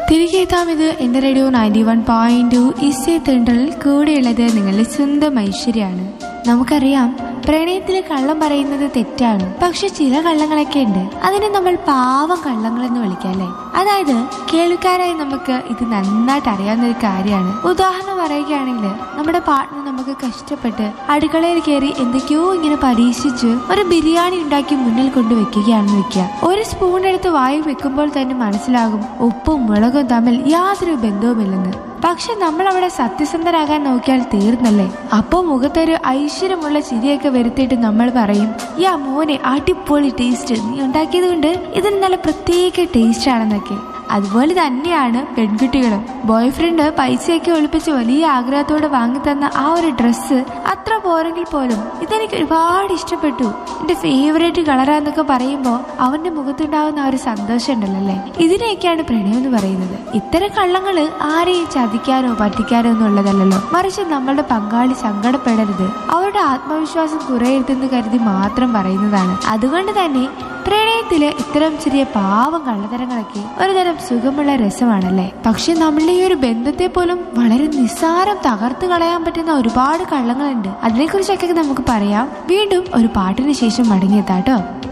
തിരികെ എത്താം ഇത് എന്റെ radio ninety one point two ഇസെ തെണ്ടറിൽ കൂടെയുള്ളത് നിങ്ങളുടെ സ്വന്തം ഐശ്വര്യാണ് നമുക്കറിയാം പ്രണയത്തിൽ കള്ളം പറയുന്നത് തെറ്റാണ് പക്ഷെ ചില കള്ളങ്ങളൊക്കെ ഉണ്ട് അതിനെ നമ്മൾ പാവം കള്ളങ്ങൾ എന്ന് വിളിക്കാം അല്ലേ അതായത് കേൾക്കാരായി നമുക്ക് ഇത് നന്നായിട്ട് അറിയാവുന്ന ഒരു കാര്യമാണ് ഉദാഹരണം പറയുകയാണെങ്കിൽ നമ്മുടെ പാർട്ട്ണർ നമുക്ക് കഷ്ടപ്പെട്ട് അടുക്കളയിൽ കയറി എന്തൊക്കെയോ ഇങ്ങനെ പരീക്ഷിച്ച് ഒരു ബിരിയാണി ഉണ്ടാക്കി മുന്നിൽ കൊണ്ട് വെക്കുകയാണെന്ന് വെക്കുക ഒരു സ്പൂൺ എടുത്ത് വായിൽ വെക്കുമ്പോൾ തന്നെ മനസ്സിലാകും ഉപ്പും മുളകും തമ്മിൽ യാതൊരു ബന്ധവുമില്ലെന്ന് പക്ഷെ നമ്മൾ അവിടെ സത്യസന്ധരാകാൻ നോക്കിയാൽ തീർന്നല്ലേ അപ്പോ മുഖത്തൊരു ഐശ്വര്യമുള്ള ചിരിയൊക്കെ വരുത്തിയിട്ട് നമ്മൾ പറയും യാ മോനെ അടിപൊളി ടേസ്റ്റ് നീ ഉണ്ടാക്കിയത് കൊണ്ട് ഇതിന് നല്ല പ്രത്യേക ടേസ്റ്റ് ആണെന്നൊക്കെ അതുപോലെ തന്നെയാണ് പെൺകുട്ടികളും ബോയ് ഫ്രണ്ട് പൈസയൊക്കെ ഒളിപ്പിച്ച് വലിയ ആഗ്രഹത്തോടെ വാങ്ങിത്തന്ന ആ ഒരു ഡ്രസ്സ് അത്ര പോരെങ്കിൽ പോലും ഇതെനിക്ക് ഒരുപാട് ഇഷ്ടപ്പെട്ടു എന്റെ ഫേവറേറ്റ് കളറാന്നൊക്കെ പറയുമ്പോൾ അവന്റെ മുഖത്തുണ്ടാവുന്ന ആ ഒരു സന്തോഷം ഉണ്ടല്ലോ അല്ലേ ഇതിനെയൊക്കെയാണ് പ്രണയം എന്ന് പറയുന്നത് ഇത്തരം കള്ളങ്ങള് ആരെയും ചതിക്കാനോ പറ്റിക്കാനോ ഒന്നും ഉള്ളതല്ലല്ലോ മറിച്ച് നമ്മളുടെ പങ്കാളി സങ്കടപ്പെടരുത് അവരുടെ ആത്മവിശ്വാസം കുറയരുതെന്ന് കരുതി മാത്രം പറയുന്നതാണ് അതുകൊണ്ട് തന്നെ പ്രണയത്തില് ഇത്തരം ചെറിയ പാവം കള്ളത്തരങ്ങളൊക്കെ ഒരുതരം സുഖമുള്ള രസമാണല്ലേ പക്ഷെ നമ്മളുടെ ഈ ഒരു ബന്ധത്തെ പോലും വളരെ നിസ്സാരം തകർത്ത് കളയാൻ പറ്റുന്ന ഒരുപാട് കള്ളങ്ങളുണ്ട് അതിനെക്കുറിച്ചൊക്കെ നമുക്ക് പറയാം വീണ്ടും ഒരു പാട്ടിന് ശേഷം മടങ്ങിയെത്താട്ടോ